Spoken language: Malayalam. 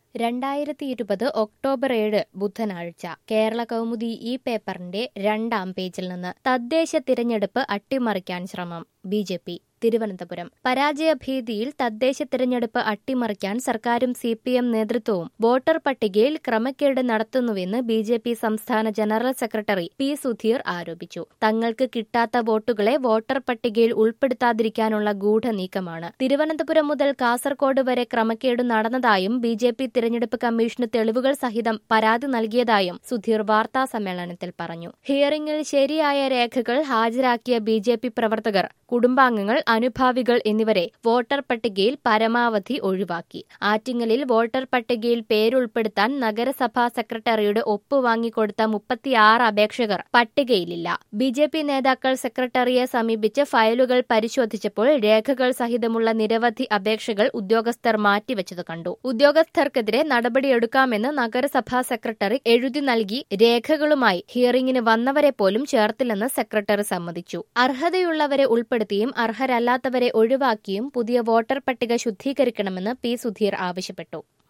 രണ്ടായിരത്തി ഇരുപത് ഒക്ടോബർ ഏഴ് ബുധനാഴ്ച കേരള കൗമുദി ഈ പേപ്പറിന്റെ രണ്ടാം പേജിൽ നിന്ന് തദ്ദേശ തിരഞ്ഞെടുപ്പ് അട്ടിമറിക്കാൻ ശ്രമം ബി ജെ പി തിരുവനന്തപുരം പരാജയഭീതിയിൽ തദ്ദേശ തിരഞ്ഞെടുപ്പ് അട്ടിമറിക്കാൻ സർക്കാരും സി പി എം നേതൃത്വവും വോട്ടർ പട്ടികയിൽ ക്രമക്കേട് നടത്തുന്നുവെന്ന് ബി ജെ പി സംസ്ഥാന ജനറൽ സെക്രട്ടറി പി സുധീർ ആരോപിച്ചു തങ്ങൾക്ക് കിട്ടാത്ത വോട്ടുകളെ വോട്ടർ പട്ടികയിൽ ഉൾപ്പെടുത്താതിരിക്കാനുള്ള ഗൂഢനീക്കമാണ് തിരുവനന്തപുരം മുതൽ കാസർകോട് വരെ ക്രമക്കേട് നടന്നതായും ബി ജെ പി തിരഞ്ഞെടുപ്പ് കമ്മീഷന് തെളിവുകൾ സഹിതം പരാതി നൽകിയതായും സുധീർ വാർത്താ സമ്മേളനത്തിൽ പറഞ്ഞു ഹിയറിംഗിൽ ശരിയായ രേഖകൾ ഹാജരാക്കിയ ബി ജെ പി പ്രവർത്തകർ കുടുംബാംഗങ്ങൾ അനുഭാവികൾ എന്നിവരെ വോട്ടർ പട്ടികയിൽ പരമാവധി ഒഴിവാക്കി ആറ്റിങ്ങലിൽ വോട്ടർ പട്ടികയിൽ പേരുൾപ്പെടുത്താൻ നഗരസഭാ സെക്രട്ടറിയുടെ ഒപ്പ് വാങ്ങിക്കൊടുത്ത മുപ്പത്തിയാറ് അപേക്ഷകർ പട്ടികയിലില്ല ബി ജെ പി നേതാക്കൾ സെക്രട്ടറിയെ സമീപിച്ച് ഫയലുകൾ പരിശോധിച്ചപ്പോൾ രേഖകൾ സഹിതമുള്ള നിരവധി അപേക്ഷകൾ ഉദ്യോഗസ്ഥർ മാറ്റിവെച്ചത് കണ്ടു ഉദ്യോഗസ്ഥർക്കെതിരെ നടപടിയെടുക്കാമെന്ന് നഗരസഭാ സെക്രട്ടറി എഴുതി നൽകി രേഖകളുമായി ഹിയറിംഗിന് വന്നവരെ പോലും ചേർത്തില്ലെന്ന് സെക്രട്ടറി സമ്മതിച്ചു അർഹതയുള്ളവരെ ഉൾപ്പെടുത്തിയും അർഹരല്ലാത്തവരെ ഒഴിവാക്കിയും പുതിയ വോട്ടർ പട്ടിക ശുദ്ധീകരിക്കണമെന്ന് പി സുധീർ ആവശ്യപ്പെട്ടു